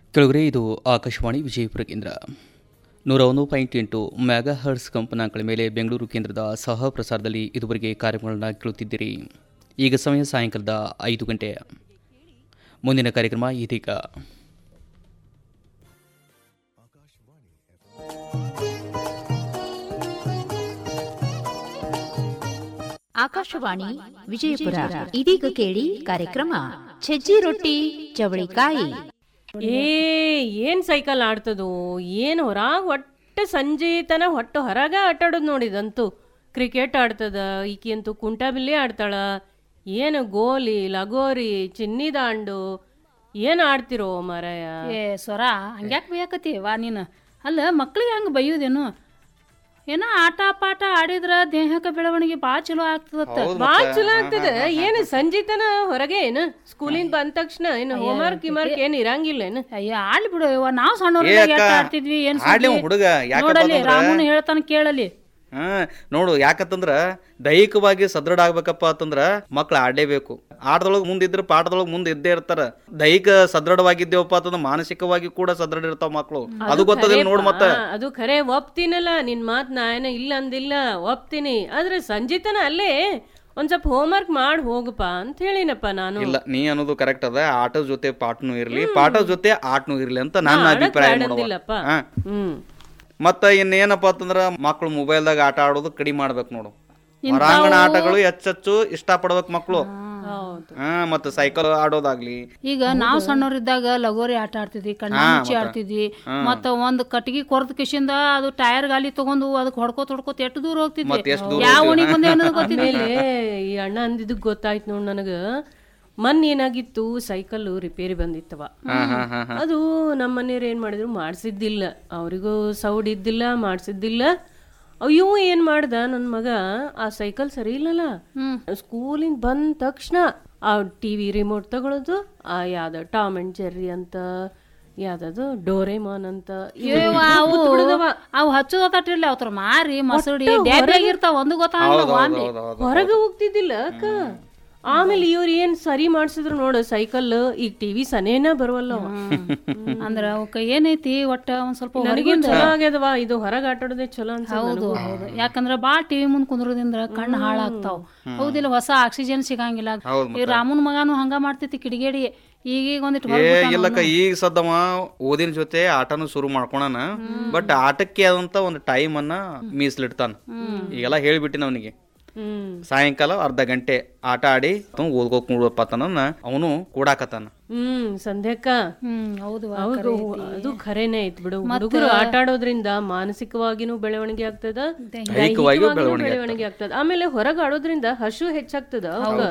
ಕೆಳಗರೆ ಇದು ಆಕಾಶವಾಣಿ ವಿಜಯಪುರ ಕೇಂದ್ರ ನೂರ ಒಂದು ಪಾಯಿಂಟ್ ಎಂಟು ಮೆಗಾ ಹರ್ಟ್ಸ್ ಕಂಪನಾಂಕಗಳ ಮೇಲೆ ಬೆಂಗಳೂರು ಕೇಂದ್ರದ ಸಹ ಪ್ರಸಾರದಲ್ಲಿ ಇದುವರೆಗೆ ಕಾರ್ಯಕ್ರಮಗಳನ್ನು ಕೇಳುತ್ತಿದ್ದೀರಿ ಈಗ ಸಮಯ ಸಾಯಂಕಾಲದ ಐದು ಗಂಟೆ ಮುಂದಿನ ಕಾರ್ಯಕ್ರಮ ಇದೀಗ ಆಕಾಶವಾಣಿ ವಿಜಯಪುರ ಇದೀಗ ಕೇಳಿ ಕಾರ್ಯಕ್ರಮ ಸಜ್ಜಿ ರೊಟ್ಟಿ ಚವಳಿಕಾಯಿ ಏ ಏನ್ ಸೈಕಲ್ ಆಡ್ತದೋ ಏನ್ ಹೊರಾಗ ಒಟ್ಟು ಸಂಜೆ ತನ ಹೊಟ್ಟು ಹೊರಗ ಆಟಾಡೋದು ನೋಡಿದಂತೂ ಕ್ರಿಕೆಟ್ ಆಡ್ತದ ಈಕಿ ಅಂತೂ ಕುಂಟಾಬಿಲ್ಲಿ ಆಡ್ತಾಳ ಏನು ಗೋಲಿ ಲಗೋರಿ ಚಿನ್ನಿ ದಾಂಡು ಏನ್ ಆಡ್ತಿರೋ ಮಾರಾಯ ಏ ಸ್ವರ ಹಂಗ್ಯಾಕ್ ಬೇಕತಿ ವಾ ನೀನು ಅಲ್ಲ ಮಕ್ಳಿಗೆ ಹಂಗೆ ಬೈಯೋದೇನು ಏನೋ ಆಟ ಪಾಠ ಆಡಿದ್ರ ದೇಹಕ್ಕೆ ಬೆಳವಣಿಗೆ ಭಾಳ ಚಲೋ ಆಗ್ತದತ್ತ ಬಾಳ್ ಚಲೋ ಆಗ್ತದ ಏನು ಸಂಜೆ ತನ ಹೊರಗೆ ಏನು ಸ್ಕೂಲಿಂದ ಬಂದ ತಕ್ಷಣ ಏನು ಹೋಮ್ವರ್ಕ್ ಗಿಮರ್ಕ್ ಏನ್ ಇರಂಗಿಲ್ಲ ಏನು ಅಯ್ಯ ಆಡ್ಲಿ ಬಿಡು ಯವ್ವ ನಾವು ಸಣ್ಣವ್ರ ಏ ಅಕ್ಕ, ಆಡ್ತಿದ್ವಿ ಏನ್ ಆಡ್ಲಿ ಸುದ್ದಿ? ಅವ್ನ್ ಹುಡುಗ, ಯಾಕಪ್ಪ ನೋಡಲ್ಲಿ ಅಂತಂದ್ರ- ರಾಮುನು ಹೇಳ್ತಾನ ಕೇಳಲಿ ಹಾ ನೋಡು ಯಾಕಂತಂದ್ರ ದೈಹಿಕವಾಗಿ ಸದೃಢ ಆಗ್ಬೇಕಪ್ಪ ಅಂತಂದ್ರ ಮಕ್ಳು ಆಡಲೇಬೇಕು ಆಟದೊಳಗ್ ಮುಂದಿದ್ರ ಪಾಠದೊಳಗ್ ಮುಂದೆ ಇದ್ದೇ ಇರ್ತಾರ ದೈಹಿಕ ಸದೃಢವಾಗಿದ್ದೇವಪ್ಪ ಅಂತಂದ್ರ ಮಾನಸಿಕವಾಗಿ ಕೂಡ ಸದೃಢ ಇರ್ತಾವ ಮಕ್ಳು ಅದು ಗೊತ್ತದಿಲ್ಲ ನೋಡ್ ಮತ್ತ ಹಾ, ಅದು ಖರೆ ಒಪ್ತೀನಲ್ಲ ನಿನ್ ಮಾತ್ ನಾ ಏನ ಇಲ್ಲ ಅಂದಿಲ್ಲ ಒಪ್ತೀನಿ ಆದ್ರೆ ಸಂಜಿತನ ಅಲ್ಲೇ ಒಂದ್ ಸ್ವಲ್ಪ ಹೋಮ್ವರ್ಕ್ ಮಾಡಿ ಹೋಗಪ್ಪ ಅಂತ ಹೇಳಿನಪ್ಪ ನಾನು ಇಲ್ಲ ನೀ ಅನ್ನೋದು ಕರೆಕ್ಟ್ ಅದ ಆಟದ ಜೊತೆ ಪಾಠನೂ ಇರ್ಲಿ ಪಾಠದ ಜೊತೆ ಆಟನೂ ಇರ್ಲಿ ಅಂತ ನನ್ನ ಅಭಿಪ್ರಾಯ ನೋಡವ್ವ. ಆಡಂದಿಲ್ಲಪ್ಪ ಹಾ ಹ್ಮ್ ಮತ್ತ ಇನ್ನೇನಪ್ಪ ಅಂತಂದ್ರ ಮಕ್ಳು ಮೊಬೈಲ್ದಾಗ ಆಟ ಆಡೋದು ಕಡಿಮೆ ಮಾಡ್ಬೇಕು ನೋಡು ಹೊರಾಂಗಣ ಆಟಗಳು ಹೆಚ್ಚೆಚ್ಚು ಇಷ್ಟಪಡ್ಬೇಕು ಮಕ್ಳು ಹೌದು ಹಾ ಮತ್ತ ಸೈಕಲ್ ಆಡೋದಾಗ್ಲಿ ಈಗ ನಾವು ಸಣ್ಣವ್ರಿದ್ದಾಗ ಲಗೋರಿ ಆಟ ಆಡ್ತಿದ್ವಿ ಕಣ್ಣ ಮುಚ್ಚಿ ಆಡ್ತಿದ್ವಿ ಮತ್ತ ಒಂದ್ ಕಟ್ಗಿ ಕೊರ್ದ ಕಿಶಿಂದ ಅದು ಟೈರ್ ಗಾಲಿ ತಗೊಂಡು ಅದಕ್ಕೆ ಹೊಡ್ಕೋತ ಹೊಡ್ಕೋತ ಎಷ್ಟು ದೂರ ಮತ್ತ್ ಎಷ್ಟ್ ಹೋಗ್ತಿದ್ವಿ ದೂರ ಯಾವ ಓಣಿಗ್ ಬಂದೆ ಅನ್ನೋದು ಗೊತ್ತಿದ್ದಿಲ್ಲ ಆಮೇಲೆ ಈ ಅಣ್ಣ ಅಂದಿದ್ದು ಗೊತ್ತಾಯ್ತು ನೋಡ್ ನನಗ ಮೊನ್ನೆ ಏನಾಗಿತ್ತು ಸೈಕಲ್ ರಿಪೇರಿ ಬಂದಿತ್ತವ ಹಾ ಹಾ ಹಾ ಹಾ ಅದು ನಮ್ಮ ಮನೆಯವ್ರು ಏನ್ ಮಾಡಿದ್ರು ಮಾಡ್ಸಿದ್ದಿಲ್ಲ ಅವರಿಗೂ ಸೌಡ್ ಇದ್ದಿಲ್ಲ ಮಾಡ್ಸಿದ್ದಿಲ್ಲ ಅಯ್ಯೋ ಏನ್ ಮಾಡ್ದ ನನ್ ಮಗ ಆ ಸೈಕಲ್ ಸರಿ ಇಲ್ಲಲ್ಲ ಸ್ಕೂಲಿಂದ ಬಂದ ತಕ್ಷಣ ಆ ಟಿವಿ ರಿಮೋಟ್ ತಗೊಳ್ಳೋದು ಆ ಯಾವ್ದ ಟಾಮ್ ಅಂಡ್ ಜೆರ್ರಿ ಅಂತ ಯಾವ್ದದು ಡೋರೇಮಾನ್ ಅಂತ ಇವು ಅವು ಕೂತ್ ಬಿಡುದವ. ಅವು ಹಚ್ಚೋದ ತಟ್ಟಿರ್ಲಿ ಅವತ್ರ ಮಾರಿ ಮಸೂಡಿ ಡ್ಯಾಬಿಯಾಗಿರ್ತಾವ ಒಂದು ಗೊತ್ತಾಗಲ್ಲ ವಾಂಬಿ ಹೊರಗೆ ಹೋಗ್ತಿದ್ದಿಲ್ಲ ಅಕ್ಕ ಆಮೇಲೆ ಇವ್ರು ಏನ್ ಸರಿ ಮಾಡ್ಸಿದ್ರು ನೋಡು ಸೈಕಲ್ ಈಗ ಟಿವಿ ಸನೇನ ಬರುವಲ್ಲ ಅವ. ಅಂದ್ರ ಅವಕ್ಕ ಏನೈತಿ ಒಟ್ಟ ಒಂದ್ ಸ್ವಲ್ಪ ನನಗೂ ಹೊರಗಿಂದ ಚಲೋ ಆಗ್ಯದವ ಇದು ಹೊರಗೆ ಆಟಾಡೋದೇ ಚಲೋ ಅನ್ಸಲ್ಲ ಹೌದು ಹೌದು ಯಾಕಂದ್ರ ಬಾಳ್ ಟಿವಿ ಮುಂದ್ ಕುಂದ್ರೋದ್ರಿಂದ ಕಣ್ಣು ಹಾಳಾಗ್ತಾವ ಹೌದಿಲ್ಲ ಹೊಸ ಆಕ್ಸಿಜನ್ ಸಿಗಂಗಿಲ್ಲ ಈ ರಾಮನ್ ಮಗಾನು ಹಂಗ ಮಾಡ್ತೈತಿ ಕಿಡಿಗೇಡಿ ಈಗೀಗ ಒಂದಿಟ್ಟು ಏ ಇಲ್ಲಕ್ಕ ಈಗ ಸದ್ದವ ಓದಿನ ಜೊತೆ ಆಟನು ಶುರು ಮಾಡ್ಕೊಳನ ಬಟ್ ಆಟಕ್ಕೆ ಆದಂತ ಒಂದು ಟೈಮ್ ಅನ್ನ ಮೀಸಲಿಡ್ತಾನ ಈಗೆಲ್ಲ ಹೇಳ್ಬಿಟ್ಟಿನ ಅವನಿಗೆ ಹ್ಮ್ ಸಾಯಂಕಾಲ ಅರ್ಧ ಗಂಟೆ ಆಟ ಆಡಿ ಓದ್ಕೋಕ್ ನೋಡಪ್ಪ ತನ ಅವನು ಕೂಡಾಕತ್ತಾನ ಹ್ಮ್ ಸಂಧ್ಯಾಕ್ಕ ಹ್ಮ್ ಹೌದು ಹೌದು ಅದು ಖರೇನೆ ಐತ್ ಬಿಡು ಹುಡುಗರು ಆಟ ಆಡೋದ್ರಿಂದ ಮಾನಸಿಕವಾಗಿನೂ ಬೆಳವಣಿಗೆ ಆಗ್ತದ ದೈಹಿಕವಾಗಿನೂ ಬೆಳವಣಿಗೆ ಆಗ್ತದ ಆಮೇಲೆ ಹೊರಗೆ ಆಡೋದ್ರಿಂದ ಹಸು ಹೆಚ್ಚಾಗ್ತದ ಅವ್ಗ.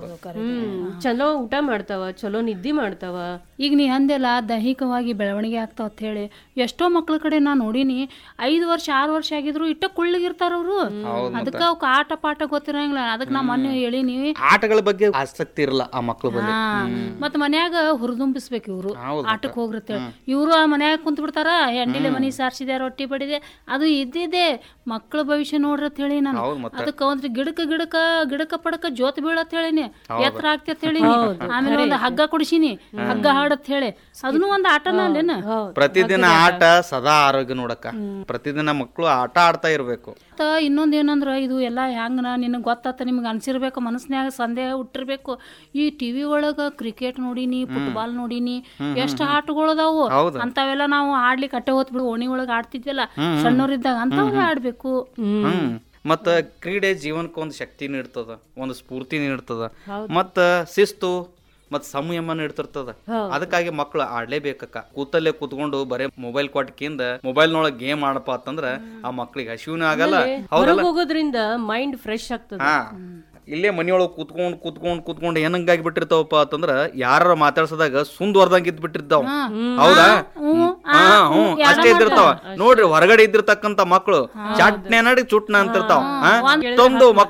ಹ್ಮ್ ಚಲೋ ಊಟ ಮಾಡ್ತಾವ ಚಲೋ ನಿದ್ದಿ ಮಾಡ್ತಾವ ಈಗ ನೀ ಅಂದೆಲ್ಲ ದೈಹಿಕವಾಗಿ ಬೆಳವಣಿಗೆ ಆಗ್ತಾವ ಅಂತ ಹೇಳಿ ಎಷ್ಟೋ ಮಕ್ಳ ಕಡೆ ನಾ ನೋಡಿನಿ ಐದು ವರ್ಷ ಆರು ವರ್ಷ ಆಗಿದ್ರು ಇಟ್ಟ ಕುಳ್ಳಗಿರ್ತಾರ ಅವ್ರು ಅದಕ್ಕ ಅವಕ್ಕ ಆಟ ಪಾಠ ಗೊತ್ತಿರಂಗಿಲ್ಲ ಅದಕ್ಕೆ ನಾ ಮೊನ್ನೆ ಹೇಳಿನಿ ಆಟಗಳ ಬಗ್ಗೆ ಆಸಕ್ತಿ ಇರಲ್ಲ ಆ ಮಕ್ಳ ಬಗ್ಗೆ ಹಾ ಮತ್ ಮನ್ಯಾಗ ಹುರಿದುಂಬಿಸ್ಬೇಕು ಇವ್ರು ಹೌದು ಆಟಕ್ಕೆ ಹೋಗ್ರತ್ತೇಳಿ ಇವ್ರು ಆ ಮನ್ಯಾಗ ಕುಂತ್ ಬಿಡ್ತಾರ ಹೆಂಡಿಲೆ ಮನಿ ಸಾರ್ಸಿದೆ ರೊಟ್ಟಿ ಬಡಿದೆ ಅದು ಇದ್ದಿದೆ ಮಕ್ಕಳ ಭವಿಷ್ಯ ನೋಡ್ರಿ ಅಂತ ಹೇಳಿ ನಾನು ಹೌದ್ ಮತ್ತೆ. ಅದಕ್ಕ ಒಂದ್ ಗಿಡಕ ಗಿಡಕ ಗಿಡಕ ಪಡಕ ಜೋತ್ ಬೀಳತ್ ಹೇಳಿನಿ ಎತ್ತರ ಆಗ್ತೈತ್ ಹೇಳಿನಿ ಆಮೇಲೆ ಒಂದ್ ಹಗ್ಗ ಕೊಡಿಸಿನಿ ಹಗ್ಗ ಹಾಡತ್ ಹೇಳಿ ಅದನ್ನು ಒಂದ್ ಆಟನ ಅಲ್ಲೇನ ಪ್ರತಿದಿನ ಆಟ ಸದಾ ಆರೋಗ್ಯ ನೋಡಕ್ಕ ಪ್ರತಿದಿನ ಮಕ್ಕಳು ಆಟ ಆಡ್ತಾ ಇರ್ಬೇಕು ಮತ್ತ ಇನ್ನೊಂದ್ ಏನಂದ್ರ ಇದು ಎಲ್ಲ ಹೆಂಗನ ನಿನಗ್ ಗೊತ್ತಾತ ನಿಮ್ಗೆ ಅನ್ಸಿರ್ಬೇಕು ಮನಸ್ನ್ಯಾಗ ಸಂದೇಹ ಹುಟ್ಟಿರ್ಬೇಕು ಈ ಟಿವಿ ಒಳಗ ಕ್ರಿಕೆಟ್ ನೋಡಿನಿ ಫುಟ್ಬಾಲ್ ನೋಡಿನಿ ಎಷ್ಟ್ ಆಟಗಳದಾವು ಹೌದು. ಅಂತವೆಲ್ಲ ನಾವು ಆಡ್ಲಿಕ್ಕೆ ಅಟ್ಟೆ ಹೋತ್ ಬಿಡು ಓಣಿ ಒಳಗ ಆಡ್ತಿದ್ವಲ್ಲ ಸಣ್ಣವ್ರಿದ್ದಾಗ ಅಂತವೇ ಆಡ್ಬೇಕು ಹ್ಮ್ ಮತ್ತ ಕ್ರೀಡೆ ಜೀವನಕ್ಕೆ ಒಂದು ಶಕ್ತಿ ನೀಡ್ತದ ಒಂದು ಸ್ಫೂರ್ತಿ ನೀಡ್ತದ ಮತ್ತ ಶಿಸ್ತು ಮತ್ ಸಂಯಮ ನೀಡ್ತಿರ್ತದ ಅದಕ್ಕಾಗಿ ಮಕ್ಳು ಆಡ್ಲೇಬೇಕಕ್ಕ ಕೂತಲ್ಲೇ ಕೂತ್ಕೊಂಡು ಬರೇ ಮೊಬೈಲ್ ಕೊಟ್ಕಿಂದ ಮೊಬೈಲ್ನೊಳಗ್ ಗೇಮ್ ಆಡಪ್ಪ ಅಂತಂದ್ರ ಆ ಮಕ್ಳಿಗೆ ಹಸಿವಿನೂ ಆಗಲ್ಲ ಹೊರಗೆ ಹೋಗೋದ್ರಿಂದ ಮೈಂಡ್ ಫ್ರೆಶ್ ಆಗ್ತದ ಹಾ ಇಲ್ಲೇ ಮನಿಯೊಳಗ್ ಕೂತ್ಕೊಂಡ್ ಕೂತ್ಕೊಂಡ್ ಕೂತ್ಕೊಂಡ್ ಏನಂಗಾಗಿ ಬಿಟ್ಟಿರ್ತಾವಪ್ಪ ಅಂತಂದ್ರ ಯಾರ ಮಾತಾಡ್ಸದಾಗ ಸುಂದ್ವರ್ದಂಗ ಇದ್ ಬಿಟ್ಟಿರ್ತಾವ ಹೌದಾ ಹಾ ಹ್ಞೂ ಅಷ್ಟೇ ಇದ್ದಿರ್ತಾವ ನೋಡ್ರಿ ಹೊರಗಡೆ ಇದ್ದಿರ್ತಕ್ಕಂತ ಮಕ್ಳು ಚಟ್ನೆ ನಡಿ ಚುಟ್ನ ಅಂತಿರ್ತಾವ ಹಾ? ತಂದು ಮಕ್ಳು